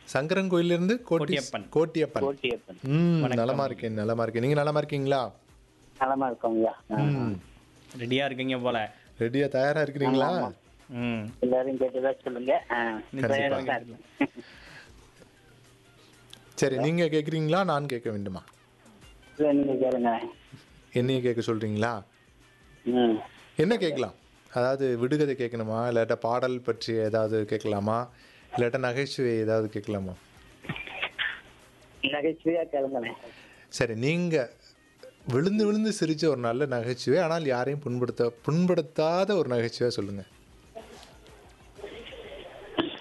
சங்கரன் கோயிலிருந்து கோட்டி கோட்டியப்பன். கோட்டியப்பன் கோட்டியப்பன் ம் நலமா இருக்கேன் நலமா இருக்கேன் நீங்க நலமா இருக்கீங்களா நலமா இருக்கோங்கய்யா ம் ரெடியா இருக்கீங்க போல ரெடியா தயாரா இருக்கிறீங்களா ம் எல்லாரும் கேட்டதா சொல்லுங்க ஆ, தயாரா தான் இருக்கேன். சரி நீங்க கேக்குறீங்களா நான் கேட்க வேண்டுமா இல்ல நீங்க கேளுங்க என்னைய கேட்க சொல்றீங்களா ம் என்ன கேட்கலாம் அதாவது விடுகதை கேட்கணுமா இல்லாட்டா பாடல் பற்றி ஏதாவது கேட்கலாமா இல்லாட்டா நகைச்சுவை ஏதாவது கேட்கலாமா நகைச்சுவையா கேளுங்களேன் சரி நீங்க விழுந்து விழுந்து சிரிச்ச ஒரு நல்ல நகைச்சுவை ஆனால் யாரையும் புண்படுத்த புண்படுத்தாத ஒரு நகைச்சுவை சொல்லுங்க